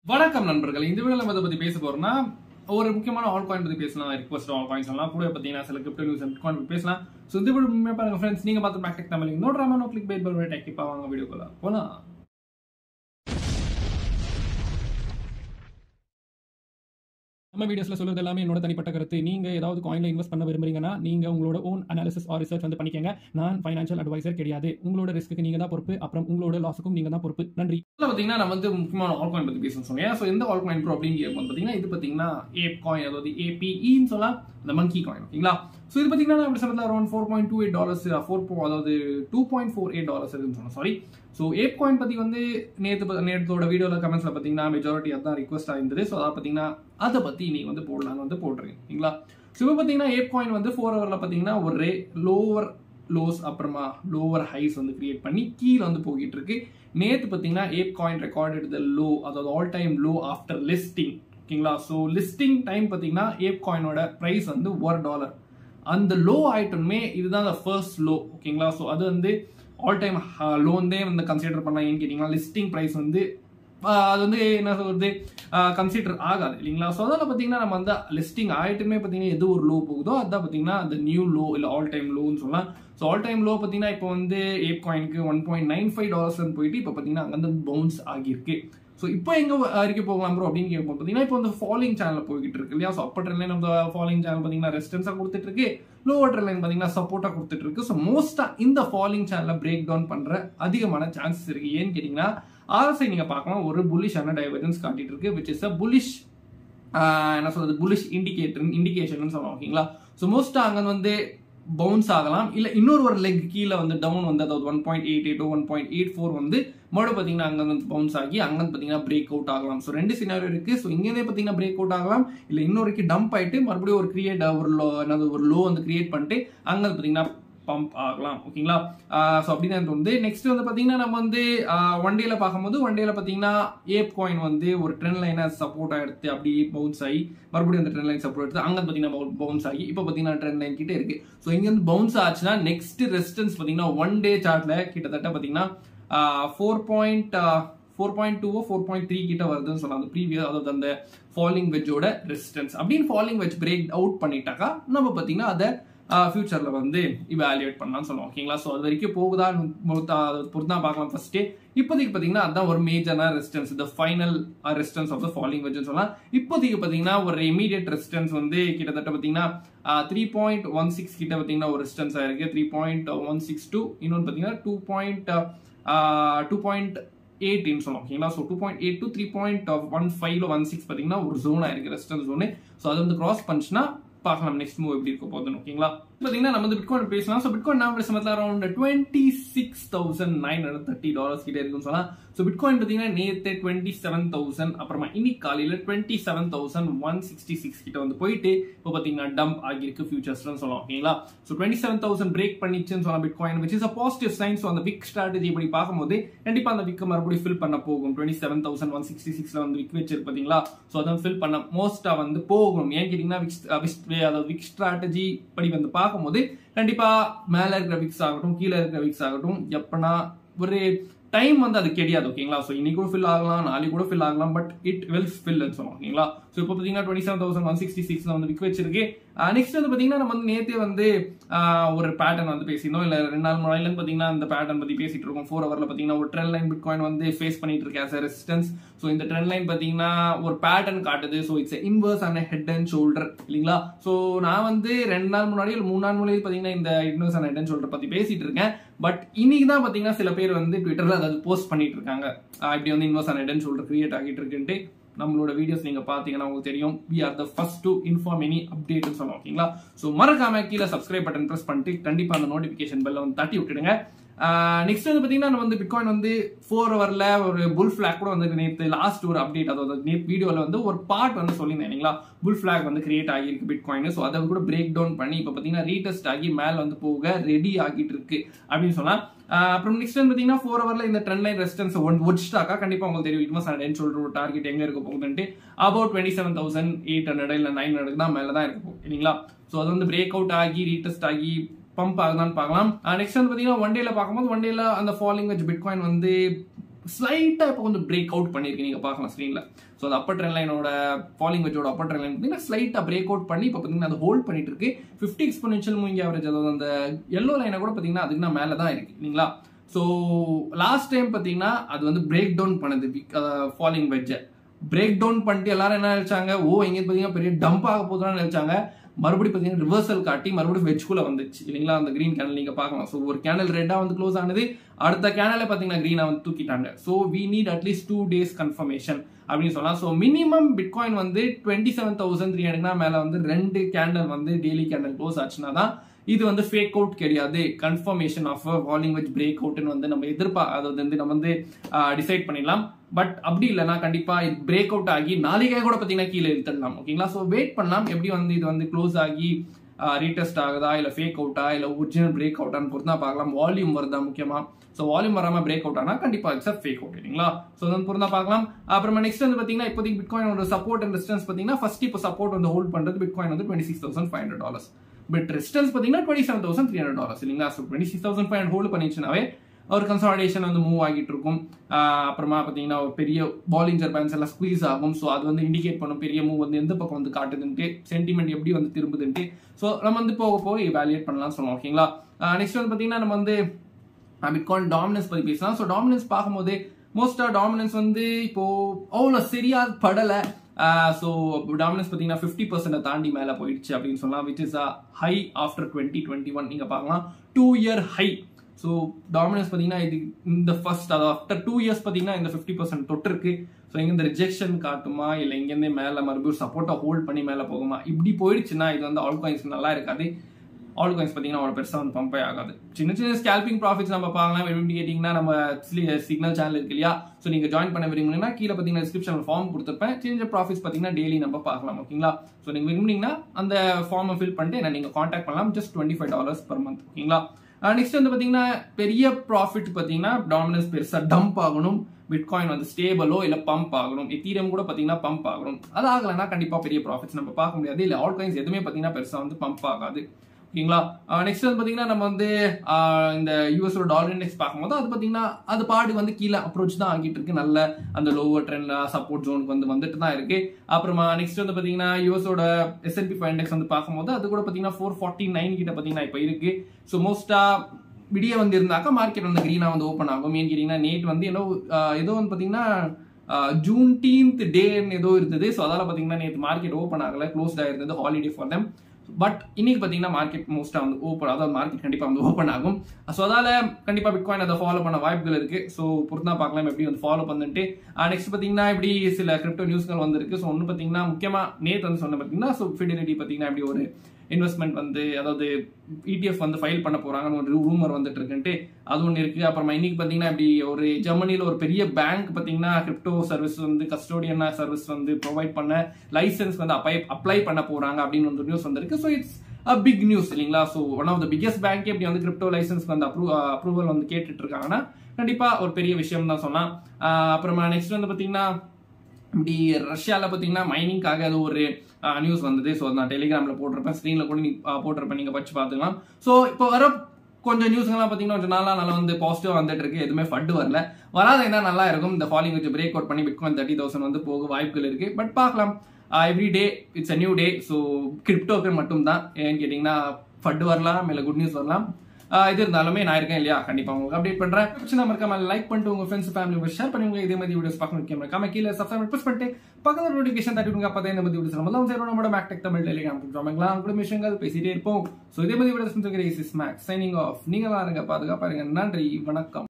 வணக்கம் நண்பர்கள் இந்த வீடியோல நம்ம இதை பத்தி பேச போறோம்னா ஒரு முக்கியமான ஆல் காயின் பத்தி பேசலாம் ரிக்வஸ்ட் ஆல் காயின்ஸ் எல்லாம் கூட பாத்தீங்கன்னா சில கிரிப்டோ நியூஸ் பிட்காயின் பத்தி பேசலாம் ஸோ இந்த வீடியோ உண்மையா பாருங்க ஃப்ரெண்ட்ஸ் நீங்க பார்த்து Mac Tech Tamil no drama no clickbait full tech இப்போ வாங்க வீடியோக்குள்ள போலாம் நம்ம வீடியோஸ்ல சொல்றது எல்லாமே என்னோட தனிப்பட்ட கருத்து நீங்க ஏதாவது காயின்ல இன்வெஸ்ட் பண்ண விரும்புறீங்கன்னா நீங்க உங்களோட ஓன் அனாலிசிஸ் ஆர் ரிசர்ச் வந்து பண்ணிக்கங்க நான் ஃபைனான்ஷியல் அட்வைசர் கிடையாது உங்களோட ரிஸ்க்கு நீங்க தான் பொறுப்பு அப்புறம் உங்களோட லாஸுக்கும் நீங்க தான் பொறுப்பு நன்றி இதுல பாத்தீங்கன்னா நம்ம வந்து முக்கியமான ஆல் காயின் பத்தி பேசணும் சொன்னேன் ஸோ எந்த ஆல் காயின் ப்ரோ அப்படின்னு கேட்போம் பாத்தீங்கன்னா இது பாத்தீங்கன்னா ஏப் காயின் அதாவது ஏபிஇன்னு சொல்லலாம் இந்த மங்கி காயின் ஓகேங்களா ஸோ இது பாத்தீங்கன்னா நம்ம சொன்னது around four point two eight dollars four அதாவது two point four eight dollars இருக்குன்னு சொன்னோம் சாரி ஸோ ஏப் காயின் பத்தி வந்து நேற்று நேற்றோட வீடியோல கமெண்ட்ஸ்ல பாத்தீங்கன்னா மெஜாரிட்டி அதான் ரிக்வஸ்ட் ஆயிருந்தது ஸோ அதை பாத்தீங்கன்னா அதை பத்தி நீ வந்து போடலாம்னு வந்து போட்டுருங்க ஓகேங்களா ஸோ இப்போ பாத்தீங்கன்னா ஏப் காயின் வந்து ஃபோர் ஹவர்ல பாத்தீங்கன்னா ஒரு லோவர் லோஸ் அப்புறமா லோவர் ஹைஸ் வந்து கிரியேட் பண்ணி கீழே வந்து போகிட்டு இருக்கு நேத்து பாத்தீங்கன்னா ape coin recorded the low அதாவது all time low after listing ஓகேங்களா ஸோ லிஸ்டிங் டைம் பாத்தீங்கன்னா ஏப் காயினோட பிரைஸ் வந்து ஒரு டாலர் அந்த லோ ஆயிட்டமே இதுதான் ஃபர்ஸ்ட் லோ ஓகேங்களா ஸோ அது வந்து ஆல் டைம் லோன்தே வந்து கன்சிடர் பண்ணலாம் ஏன்னு கேட்டிங்கன்னா லிஸ்டிங் ப்ரைஸ் வந்து ஆஹ் அது வந்து என்ன சொல்றது கன்சிடர் ஆகாது இல்லைங்களா ஸோ அதில் பார்த்தீங்கன்னா நம்ம வந்து லிஸ்டிங் ஆயிட்டுமே பார்த்தீங்கன்னா எது ஒரு லோ போகுதோ அதான் பார்த்தீங்கன்னா அந்த நியூ லோ இல்லை ஆல் டைம் லோன்னு சொல்லலாம் ஸோ ஆல் டைம் லோ பார்த்தீங்கன்னா இப்போ வந்து ஏப் காயினுக்கு one point nine five dollars போயிட்டு இப்போ பார்த்தீங்கன்னா அங்கே வந்து பவுன்ஸ் ஆகியிருக்கு ஸோ இப்போ எங்க வரைக்கும் போகலாம் ப்ரோ அப்படின்னு கேட்போம் பார்த்தீங்கன்னா இப்போ வந்து ஃபாலிங் சேனல் போய்கிட்டு இருக்கு இல்லையா ஸோ அப்பர் ட்ரெண்ட் லைன் நம்ம ஃபாலிங் சேனல் பார்த்தீங்கன்னா ரெசிஸ்டன்ஸாக கொடுத்துட்டு இருக்கு லோவர் ட்ரெண்ட் லைன் பார்த்தீங்கன்னா சப்போர்ட்டாக கொடுத்துட்டு இருக்கு ஸோ மோஸ்ட்டாக இந்த ஃபாலிங் சேனலை பிரேக் டவுன் பண்ணுற அதிகமான சான்சஸ் இருக்கு ஏன்னு கேட்டிங்கன்னா ஆர்எஸ்ஐ நீங்கள் பார்க்கலாம் ஒரு புல்லிஷான டைவர்ஜன்ஸ் காட்டிட்டு இருக்கு விச் இஸ் அ புல்லிஷ் என்ன சொல்றது புல்லிஷ் இண்டிகேட்டர் இண்டிகேஷன் சொல்லலாம் ஓகேங்களா ஸோ மோஸ்ட்டாக அங்கே வந்து பவுன்ஸ் ஆகலாம் இல்லை இன்னொரு ஒரு லெக் கீழே வந்து டவுன் வந்து அதாவது one point eight eight one point eight four வந்து மறுபடியும் பார்த்தீங்கன்னா அங்கே வந்து பவுன்ஸ் ஆகி அங்கே வந்து பார்த்தீங்கன்னா பிரேக் அவுட் ஆகலாம் ஸோ ரெண்டு சினாரியோ இருக்கு ஸோ இங்கேயே பார்த்தீங்கன்னா பிரேக் அவுட் ஆகலாம் இல்லை இன்னொருக்கு டம்ப் ஆயிட்டு மறுபடியும் ஒரு கிரியேட் ஒரு லோ என்னது ஒரு லோ வந்து கிரியேட் பண்ணிட்டு அங்கே பார்த்தீங்கன்னா பம்ப் ஆகலாம் ஓகேங்களா ஸோ அப்படின்னு வந்து நெக்ஸ்ட் வந்து பார்த்தீங்கன்னா நம்ம வந்து ஒன் டேல பார்க்கும்போது ஒன் டேல பார்த்தீங்கன்னா ஏப் காயின் வந்து ஒரு ட்ரெண்ட் லைனை சப்போர்ட் எடுத்து அப்படியே பவுன்ஸ் ஆகி மறுபடியும் அந்த ட்ரெண்ட் லைன் சப்போர்ட் எடுத்து அங்கே பார்த்தீங்கன்னா பவுன்ஸ் ஆகி இப்போ பார்த்தீங்கன்னா ட்ரெண்ட் லைன் கிட்ட இருக்கு ஸோ இங்கேருந்து பவுன்ஸ் ஆச்சுன்னா நெக்ஸ்ட் ரெசிஸ்டன்ஸ் பார்த்தீங்கன்னா ஒன் டே சார்ட்ல கிட்டத்தட்ட பார்த்தீங்கன்னா ஃபோர் பாயிண்ட் ஃபோர் பாயிண்ட் டூவோ ஃபோர் பாயிண்ட் த்ரீ கிட்ட வருதுன்னு சொல்லலாம் அந்த ப்ரீவியஸ் அதாவது அந்த ஃபாலிங் வெஜ்ஜோட ரெசிஸ்டன்ஸ் அப்படின்னு ஃபாலிங் வெஜ் பிரேக் அவுட் பண்ணிட்டாக்கா நம்ம பார்த்தீங்கன்னா அதை ஃபியூச்சர்ல வந்து இவாலுவேட் பண்ணலாம்னு சொல்லுவோம் ஓகேங்களா ஸோ அது வரைக்கும் போகுதான்னு பொறுத்து தான் பார்க்கலாம் ஃபர்ஸ்டே இப்போதைக்கு பார்த்தீங்கன்னா அதான் ஒரு மேஜரான ரெசிஸ்டன்ஸ் இந்த final resistance of the falling வெஜ்னு சொல்லலாம் இப்போதைக்கு பார்த்தீங்கன்னா ஒரு இமீடியட் ரெசிஸ்டன்ஸ் வந்து கிட்டத்தட்ட பார்த்தீங்கன்னா த்ரீ பாயிண்ட் ஒன் சிக்ஸ் கிட்ட பார்த்தீங்கன்னா ஒரு ரெசிஸ்டன்ஸ் ஆயிருக்கு three point one six two இன்னொன்று பார்த்தீங்கன்னா டூ பாயிண்ட் டூ பாயிண்ட் எயிட்னு சொல்லலாம் ஓகேங்களா so two point eight to three point one ஃபைவ்ல ஒன் சிக்ஸ் பார்த்தீங்கன்னா ஒரு ஜோன் ஆயிருக்கு ரெசிஸ்டன்ஸ் ஜோனு ஸோ அது வந்து கிராஸ் பண்ணுச்சுன்னா பார்க்கலாம் நெக்ஸ்ட் மூவ் எப்படி இருக்க போகுதுன்னு ஓகேங்களா பார்த்தீங்கன்னா நம்ம வந்து பிட்காயின் பேசலாம் ஸோ பிட்காயின் நான் பேசுறது around twenty six thousand nine hundred thirty dollars கிட்ட இருக்குன்னு சொல்லலாம் ஸோ பிட்காயின் பார்த்தீங்கன்னா நேற்று டுவெண்ட்டி செவன் தௌசண்ட் அப்புறமா இன்னைக்கு காலையில் twenty seven thousand one sixty six கிட்ட வந்து போயிட்டு இப்போ பார்த்தீங்கன்னா டம்ப் ஆகியிருக்கு ஃபியூச்சர்ஸ்னு சொல்லலாம் ஓகேங்களா so twenty seven thousand break பண்ணிச்சுன்னு சொல்லலாம் bitcoin which is a positive sign so அந்த விக் ஸ்ட்ராட்டஜி இப்படி பார்க்கும்போது கண்டிப்பாக அந்த விக் மறுபடியும் ஃபில் பண்ண போகும் twenty seven thousand one sixty சிக்ஸ்ல வந்து விக் வச்சிருக்கு பார்த்தீங்களா ஸோ அதான் ஃபில் பண்ண மோஸ்ட்டாக வந்து போகும் ஏன் கேட்டிங்கன்னா விக் அதாவது விக் ஸ்ட்ராட்டஜி படி வந்து பார்க்கும்போது கண்டிப்பா மேல இருக்கிற விக்ஸ் ஆகட்டும் கீழே இருக்கிற விக்ஸ் ஆகட்டும் எப்பனா ஒரு டைம் வந்து அது கிடையாது ஓகேங்களா ஸோ இன்னைக்கு கூட ஃபில் ஆகலாம் நாளைக்கு கூட ஃபில் ஆகலாம் பட் இட் வில் ஃபில் சொல்லுவோம் ஓகேங்களா ஸோ இப்போ பார்த்தீங்கன்னா twenty seven thousand one sixty சிக்ஸ்ல வந்து விக் வச்சிருக்கு நெக்ஸ்ட் வந்து பார்த்தீங்கன்னா நம்ம வந்து நேற்றே வந்து ஒரு பேட்டர்ன் வந்து பேசியிருந்தோம் இல்லை ரெண்டு நாள் முறையில பார்த்தீங்கன்னா இந்த பேட்டர்ன் பத்தி பேசிட்டு இருக்கோம் ஃபோர் ஹவர்ல பார்த்தீங்கன்னா ஒரு ட்ரெண்ட் லைன் பிட் காயின் வந்து ஃபேஸ் பண்ணிட்டு இருக்கு ஆஸ் ரெசிஸ்டன்ஸ் ஸோ இந்த ட்ரெண்ட் லைன் பார்த்தீங்கன்னா ஒரு பேட்டர்ன் காட்டுது so it's inverse and head and shoulder இல்லைங்களா ஸோ நான் வந்து ரெண்டு நாள் முன்னாடி இல்லை மூணு நாள் முன்னாடி பார்த்தீங்கன்னா இந்த inverse and head and shoulder பத்தி பேசிட்டு இருக்கேன் பட் இன்னைக்கு தான் பார்த்தீங்கன்னா சில பேர் வந்து ட்விட்டர்ல அதாவது போஸ்ட் பண்ணிட்டு இருக்காங்க இப்படி வந்து inverse and head and shoulder create ஆகிட்டு இருக்குன்ட்டு நம்மளோட வீடியோஸ் நீங்க பாத்தீங்கன்னா உங்களுக்கு தெரியும் we are the first to inform any update சொல்லுவோம் ஓகேங்களா ஸோ மறக்காம கீழே சப்ஸ்கிரைப் பட்டன் ப்ரெஸ் பண்ணிட்டு கண்டிப்பா அந்த நோட்டிபிகேஷன் பெல்ல வந்து தட்டி விட்டுடுங்க நெக்ஸ்ட் வந்து பாத்தீங்கன்னா நம்ம வந்து பிட்காயின் வந்து ஃபோர் ஹவர்ல ஒரு புல் ஃபிளாக் கூட வந்து நேற்று லாஸ்ட் ஒரு அப்டேட் அதாவது நேற்று வீடியோல வந்து ஒரு பார்ட் வந்து சொல்லியிருந்தேன் இல்லைங்களா புல் ஃபிளாக் வந்து கிரியேட் ஆகியிருக்கு பிட்காயின் ஸோ அதை கூட பிரேக் டவுன் பண்ணி இப்போ பார்த்தீங்கன்னா ரீடெஸ்ட் ஆகி மேலே வந்து போக ரெடி ஆகிட்டு இருக்கு அப்படின்னு சொன்னா அப்புறம் நெக்ஸ்ட் வந்து பார்த்தீங்கன்னா ஃபோர் ஹவர்ல இந்த ட்ரெண்ட் லைன் ரெசிஸ்டன்ஸ் ஒன் ஒடிச்சிட்டாக்கா கண்டிப்பாக உங்களுக்கு தெரியும் இன்வெஸ்ட் அண்ட் சொல்ற ஒரு டார்கெட் எங்க இருக்க போகுதுன்ட்டு about twenty seven thousand eight hundred இல்லை நைன் ஹண்ட்ரட் தான் மேலே தான் இருக்க போகும் இல்லைங்களா ஸோ அது வந்து பிரேக் அவுட் ஆகி ரீடெஸ்ட் ஆகி பம்ப் ஆகுதான்னு பார்க்கலாம் நெக்ஸ்ட் வந்து பார்த்தீங்கன்னா ஒன் டேல பார்க்கும்போது ஒன் டேல அந்த ஃபாலிங் வச்சு பிட்காயின் வந்து ஸ்லைட்டா இப்போ கொஞ்சம் பிரேக் அவுட் பண்ணிருக்கு நீங்க பார்க்கலாம் ஸ்க்ரீன்ல ஸோ அந்த அப்பர் ட்ரெண்ட் லைனோட ஃபாலிங் வெஜோட அப்பர் ட்ரெண்ட் லைன் பார்த்தீங்கன்னா ஸ்லைட்டா பிரேக் அவுட் பண்ணி இப்போ பார்த்தீங்கன்னா அது ஹோல்ட் பண்ணிட்டு இருக்கு ஃபிஃப்டி எக்ஸ்போனென்ஷியல் மூவிங் ஆவரேஜ் அதாவது அந்த எல்லோ லைனை கூட பார்த்தீங்கன்னா அதுக்கு நான் மேலே தான் இருக்கு இல்லைங்களா ஸோ லாஸ்ட் டைம் பார்த்தீங்கன்னா அது வந்து பிரேக் டவுன் பண்ணுது ஃபாலிங் வெஜ்ஜை பிரேக் டவுன் பண்ணிட்டு எல்லாரும் என்ன நினைச்சாங்க ஓ எங்க பார்த்தீங்கன்னா பெரிய டம்ப் ஆக போதுன்னு நினைச்சாங்க மறுபடியும் பார்த்தீங்கன்னா ரிவர்சல் காட்டி மறுபடியும் வெஜ்குள்ள வந்துச்சு இல்லைங்களா அந்த கிரீன் கேனல் நீங்க பார்க்கலாம் ஸோ ஒரு கேனல் ரெட்டா வந்து க்ளோஸ் ஆனது அடுத்த கேனல பார்த்தீங்கன்னா க்ரீனா வந்து தூக்கிட்டாங்க so we need at least two days confirmation அப்படின்னு சொல்லலாம் ஸோ மினிமம் பிட்காயின் வந்து டுவெண்ட்டி செவன் தௌசண்ட் த்ரீ ஹண்ட்ரட்னா மேலே வந்து ரெண்டு கேண்டல் வந்து டெய்லி கேண்டல் க்ளோஸ் ஆச்சுன்னா தான் இது வந்து ஃபேக் அவுட் கிடையாது confirmation of walling with break அவுட்னு வந்து நம்ம எதிர்ப்பா அதாவது வந்து நம்ம வந்து டிசைட் பண்ணிடலாம் பட் அப்படி இல்லைன்னா கண்டிப்பா இது பிரேக் அவுட் ஆகி நாளைக்கே கூட பார்த்தீங்கன்னா கீழே இழுத்துடலாம் ஓகேங்களா ஸோ வெயிட் பண்ணலாம் எப்படி வந்து இது வந்து க்ளோஸ் ஆகி ரீடெஸ்ட் ஆகுதா இல்லை ஃபேக் அவுட்டா இல்லை ஒரிஜினல் பிரேக் அவுட்டான்னு பொறுத்து தான் பார்க்கலாம் வால்யூம் வருதா முக்கியமா ஸோ வால்யூம் வராம பிரேக் அவுட் ஆனால் கண்டிப்பா இட்ஸ் ஃபேக் அவுட் இல்லைங்களா ஸோ வந்து பொறுத்தா பார்க்கலாம் அப்புறமா நெக்ஸ்ட் வந்து பார்த்தீங்கன்னா இப்போதைக்கு பிட்காயின் ஒரு சப்போர்ட் அண்ட் ரெசிஸ்டன்ஸ் பார்த்தீங்கன்னா ஃபர்ஸ்ட் இப்போ சப்போர்ட் வந்து ஹோல்ட் பண்றது பிட்காயின் வந்து twenty six thousand five hundred dollars but resistance பார்த்தீங்கன்னா twenty seven thousand three hundred dollars இல்லைங்களா so twenty six thousand five hundred hold பண்ணிச்சுனாவே ஒரு கன்சாலிடேஷன் வந்து மூவ் ஆகிட்டு இருக்கும் அப்புறமா பார்த்தீங்கன்னா ஒரு பெரிய பாலிஞ்சர் பேன்ஸ் எல்லாம் ஸ்குவீஸ் ஆகும் ஸோ அது வந்து இண்டிகேட் பண்ணும் பெரிய மூவ் வந்து எந்த பக்கம் வந்து காட்டுதுன்ட்டு சென்டிமெண்ட் எப்படி வந்து திரும்புதுன்ட்டு ஸோ நம்ம வந்து போக போக இவாலுவேட் பண்ணலாம் சொல்லலாம் ஓகேங்களா நெக்ஸ்ட் வந்து பார்த்தீங்கன்னா நம்ம வந்து பிட்காயின் டாமினன்ஸ் பற்றி பேசலாம் ஸோ டாமினன்ஸ் பார்க்கும்போது மோஸ்டா டாமினன்ஸ் வந்து இப்போ அவ்வளோ சரியா படலை ஸோ டாமினன்ஸ் பார்த்தீங்கன்னா ஃபிஃப்டி பர்சன்ட் தாண்டி மேலே போயிடுச்சு அப்படின்னு சொல்லலாம் which is a high after twenty twenty one நீங்கள் பார்க்கலாம் two year high so dominance பார்த்தீங்கன்னா இது இந்த ஃபர்ஸ்ட் அதாவது ஆஃப்டர் டூ இயர்ஸ் பார்த்தீங்கன்னா இந்த ஃபிஃப்டி பர்சன்ட் தொட்டிருக்கு ஸோ இங்கே இந்த ரிஜெக்ஷன் காட்டுமா இல்லை இங்கேருந்தே மேலே மறுபடியும் சப்போர்ட்டை ஹோல்ட் பண்ணி மேலே போகுமா இப்படி போயிடுச்சுன்னா இது வந்து ஆல் காயின்ஸ் நல்லா இருக்காது ஆல் காயின்ஸ் பார்த்தீங்கன்னா அவ்வளோ பெருசாக வந்து பம்பே ஆகாது சின்ன சின்ன ஸ்கேல்பிங் ப்ராஃபிட்ஸ் நம்ம பார்க்கலாம் எப்படி கேட்டிங்கன்னா நம்ம சிக்னல் சேனல் இருக்கு இல்லையா ஸோ நீங்கள் ஜாயின் பண்ண விரும்புனீங்கன்னா கீழே பார்த்தீங்கன்னா டிஸ்கிரிப்ஷன் ஃபார்ம் கொடுத்துருப்பேன் சின்ன ப்ராஃபிட்ஸ் பார்த்தீங்கன்னா டெய்லி நம்ம பார்க்கலாம் ஓகேங்களா ஸோ நீங்கள் விரும்புனீங்கன்னா அந்த ஃபார்மை ஃபில் பண்ணிட்டு என்ன நீங்கள் காண்டாக்ட் பண்ணலாம் just twenty five dollars per month ஓகேங்களா நெக்ஸ்ட் வந்து பார்த்தீங்கன்னா பெரிய ப்ராஃபிட் பார்த்தீங்கன்னா டாமினன்ஸ் பெருசாக டம்ப் ஆகணும் பிட்காயின் வந்து ஸ்டேபிளோ இல்லை பம்ப் ஆகணும் எத்தீரியம் கூட பார்த்தீங்கன்னா பம்ப் ஆகணும் அது ஆகலைன்னா கண்டிப்பாக பெரிய ப்ராஃபிட்ஸ் நம்ம பார்க்க முடியாது இல்லை ஆல் காயின்ஸ் எதுவுமே பார்த்தீங்கன்னா பெருசாக வந்து பம்ப் ஆகாது ஓகேங்களா நெக்ஸ்ட் வந்து பார்த்தீங்கன்னா நம்ம வந்து இந்த யூஎஸோட டாலர் இண்டெக்ஸ் பார்க்கும்போது அது பார்த்தீங்கன்னா அது பாடு வந்து கீழே அப்ரோச் தான் ஆகிட்டு இருக்கு நல்ல அந்த லோவர் ட்ரெண்ட்ல சப்போர்ட் ஜோனுக்கு வந்து வந்துட்டு தான் இருக்கு அப்புறமா நெக்ஸ்ட் வந்து பார்த்தீங்கன்னா யூஎஸோட எஸ்என்பி ஃபைவ் இண்டெக்ஸ் வந்து பார்க்கும்போது அது கூட பார்த்தீங்கன்னா ஃபோர் ஃபார்ட்டி நைன் கிட்ட பார்த்தீங்கன்னா இப்போ இருக்கு ஸோ மோஸ்டா விடிய வந்து இருந்தாக்கா மார்க்கெட் வந்து க்ரீனா வந்து ஓப்பன் ஆகும் ஏன் கேட்டீங்கன்னா நேட் வந்து ஏதோ ஏதோ வந்து பார்த்தீங்கன்னா ஜூன் டீன்த் டேன்னு ஏதோ இருந்தது ஸோ அதால பார்த்தீங்கன்னா நேற்று மார்க்கெட் ஓப்பன் ஆகல க்ளோஸ்ட் ஆயிருந்தது ஹாலிடே ஃபார் தம் பட் இன்னைக்கு பார்த்தீங்கன்னா மார்க்கெட் மோஸ்ட்டாக வந்து ஓப்பன் அதாவது மார்க்கெட் கண்டிப்பாக வந்து ஓப்பன் ஆகும் ஸோ அதால கண்டிப்பாக பிட்காயின் அதை ஃபாலோ பண்ண வாய்ப்புகள் இருக்கு ஸோ பொறுத்தா பார்க்கலாம் எப்படி வந்து ஃபாலோ பண்ணிட்டு நெக்ஸ்ட் பார்த்தீங்கன்னா இப்படி சில கிரிப்டோ நியூஸ்கள் வந்திருக்கு ஸோ ஒன்று பார்த்தீங்கன்னா முக்கியமாக நேற்று வந்து சொன்ன பார்த்தீங்கன்னா ஸோ ஃபிடிலிட்டி பார்த்தீங்கன்னா இப்படி ஒரு இன்வெஸ்ட்மெண்ட் வந்து அதாவது இடிஎஃப் வந்து ஃபைல் பண்ண போறாங்கன்னு ஒரு ரூமர் வந்துட்டு இருக்குன்ட்டு அது ஒன்று இருக்கு அப்புறமா இன்னைக்கு பார்த்தீங்கன்னா இப்படி ஒரு ஜெர்மனியில் ஒரு பெரிய பேங்க் பார்த்தீங்கன்னா கிரிப்டோ சர்வீஸ் வந்து கஸ்டோடியனா சர்வீஸ் வந்து ப்ரொவைட் பண்ண லைசன்ஸ் வந்து அப்ளை அப்ளை பண்ண போறாங்க அப்படின்னு ஒரு நியூஸ் வந்திருக்கு so it's a big news இல்லைங்களா so one of the biggest bank இப்படி வந்து கிரிப்டோ லைசன்ஸ் வந்து அப்ரூவ் அப்ரூவல் வந்து கேட்டுட்டு இருக்காங்கன்னா கண்டிப்பா ஒரு பெரிய விஷயம் தான் சொல்லலாம் அப்புறமா நெக்ஸ்ட் வந்து பார்த்தீங்கன்னா இப்படி ரஷ்யாவில் பார்த்தீங்கன்னா மைனிங்காக அது ஒரு நியூஸ் வந்தது ஸோ நான் டெலிகிராமில் போட்டிருப்பேன் ஸ்க்ரீனில் கூட நீ போட்டிருப்பேன் நீங்கள் படிச்சு பார்த்துக்கலாம் ஸோ இப்போ வர கொஞ்சம் நியூஸ்லாம் பார்த்தீங்கன்னா கொஞ்சம் நாளாக நல்லா வந்து பாசிட்டிவாக வந்துட்டு இருக்கு எதுவுமே ஃபண்டு வரல வராத என்ன நல்லா இருக்கும் இந்த ஃபாலிங் வச்சு பிரேக் அவுட் பண்ணி பிட்காயின் தேர்ட்டி தௌசண்ட் வந்து போக வாய்ப்புகள் இருக்கு பட் பார்க்கலாம் every day it's a new day so கிரிப்டோக்கு மட்டும் தான் ஏன்னு கேட்டிங்கன்னா ஃபண்டு வரலாம் இல்லை குட் நியூஸ் வரலாம் இது இருந்தாலுமே நான் இருக்கேன் இல்லையா கண்டிப்பா உங்களுக்கு அப்டேட் பண்றேன் பிரச்சனை மறக்காம லைக் பண்ணிட்டு உங்க ஃப்ரெண்ட்ஸ் ஃபேமிலி ஷேர் பண்ணுங்க இதே மாதிரி வீடியோஸ் பார்க்கணும் முக்கியம் கம்ம கீழே சப்ஸ்கிரைப் ப்ரெஸ் பண்ணிட்டு பக்கத்தில் நோட்டிஃபிகேஷன் தட்டி விடுங்க அப்பதான் இந்த மாதிரி வீடியோஸ் நம்ம தான் சேரும் நம்மளோட மேக் டெக் தமிழ் டெலிகிராம் ஜாமெங்களாம் கூட விஷயங்கள் பேசிட்டே இருப்போம் ஸோ இதே மாதிரி வீடியோஸ் மேக்ஸ் சைனிங் ஆஃப் நீங்களா இருங்க பாதுகாப்பா இருங்க நன்றி வணக்கம்